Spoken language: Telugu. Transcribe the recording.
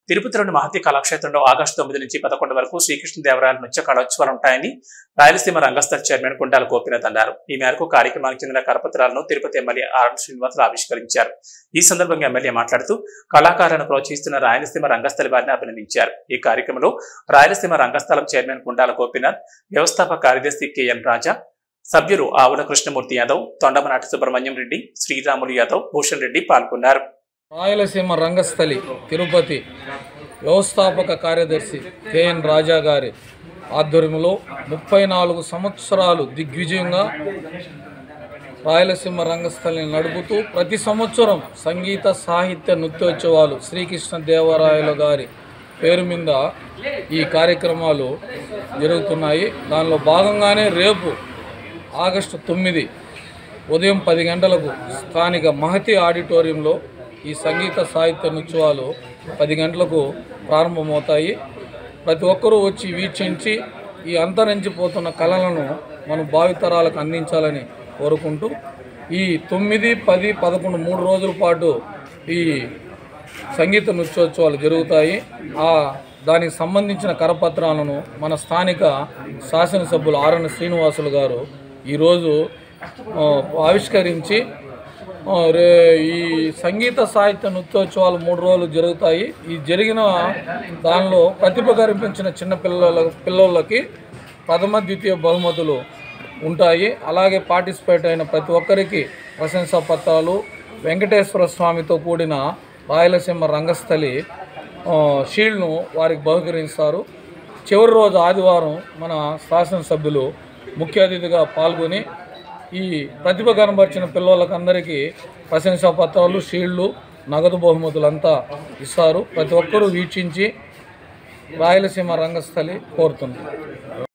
తిరుపతిలోని మహతి కళాక్షేత్రంలో ఆగస్టు తొమ్మిది నుంచి పదకొండు వరకు శ్రీకృష్ణదేవరాయల నృత్య కళోత్సవాలు ఉంటాయని రాయలసీమ రంగస్థల చైర్మన్ గుండాల గోపినాథ్ అన్నారు ఈ మేరకు కార్యక్రమానికి చెందిన కరపత్రాలను తిరుపతి ఎమ్మెల్యే ఆర్ శ్రీనివాసులు ఆవిష్కరించారు ఈ సందర్భంగా ఎమ్మెల్యే మాట్లాడుతూ కళాకారులను ప్రోత్సహిస్తున్న రాయలసీమ రంగస్థలి వారిని అభినందించారు ఈ కార్యక్రమంలో రాయలసీమ రంగస్థలం చైర్మన్ గుండాల గోపినాథ్ వ్యవస్థాపక కార్యదర్శి కెఎన్ రాజా సభ్యులు ఆవుల కృష్ణమూర్తి యాదవ్ తొండమనాటి సుబ్రహ్మణ్యం రెడ్డి శ్రీరాములు యాదవ్ భూషణ్ రెడ్డి పాల్గొన్నారు రాయలసీమ రంగస్థలి తిరుపతి వ్యవస్థాపక కార్యదర్శి కెఎన్ రాజా గారి ఆధ్వర్యంలో ముప్పై నాలుగు సంవత్సరాలు దిగ్విజయంగా రాయలసీమ రంగస్థలిని నడుపుతూ ప్రతి సంవత్సరం సంగీత సాహిత్య నృత్యోత్సవాలు శ్రీకృష్ణ దేవరాయల గారి పేరు మీద ఈ కార్యక్రమాలు జరుగుతున్నాయి దానిలో భాగంగానే రేపు ఆగస్టు తొమ్మిది ఉదయం పది గంటలకు స్థానిక మహతి ఆడిటోరియంలో ఈ సంగీత సాహిత్య నృత్యాలు పది గంటలకు ప్రారంభమవుతాయి ప్రతి ఒక్కరూ వచ్చి వీక్షించి ఈ అంతరించిపోతున్న కళలను మనం భావితరాలకు అందించాలని కోరుకుంటూ ఈ తొమ్మిది పది పదకొండు మూడు రోజుల పాటు ఈ సంగీత నృత్యోత్సవాలు జరుగుతాయి ఆ దానికి సంబంధించిన కరపత్రాలను మన స్థానిక శాసనసభ్యులు ఆర్ఎన్ శ్రీనివాసులు గారు ఈరోజు ఆ, ఆవిష్కరించి ఆ, రే ఈ సంగీత సాహిత్య నృత్యోత్సవాలు మూడు రోజులు జరుగుతాయి ఈ జరిగిన దానిలో ప్రతిభ కనిపించిన చిన్న పిల్లల పిల్లలకి ప్రథమ ద్వితీయ బహుమతులు ఉంటాయి అలాగే పార్టిసిపేట్ అయిన ప్రతి ఒక్కరికి ప్రశంసా పత్రాలు వెంకటేశ్వర స్వామితో కూడిన రాయలసీమ రంగస్థలి ఆ, షీల్డ్ను వారికి బహుకరిస్తారు చివరి రోజు ఆదివారం మన శాసనసభ్యులు ముఖ్య అతిథిగా పాల్గొని ఈ ప్రతిభ కనబరిచిన పిల్లలకందరికీ ప్రశంసా పత్రాలు షీల్డ్లు నగదు బహుమతులంతా ఇస్తారు ప్రతి ఒక్కరూ వీక్షించి రాయలసీమ రంగస్థలి కోరుతుంది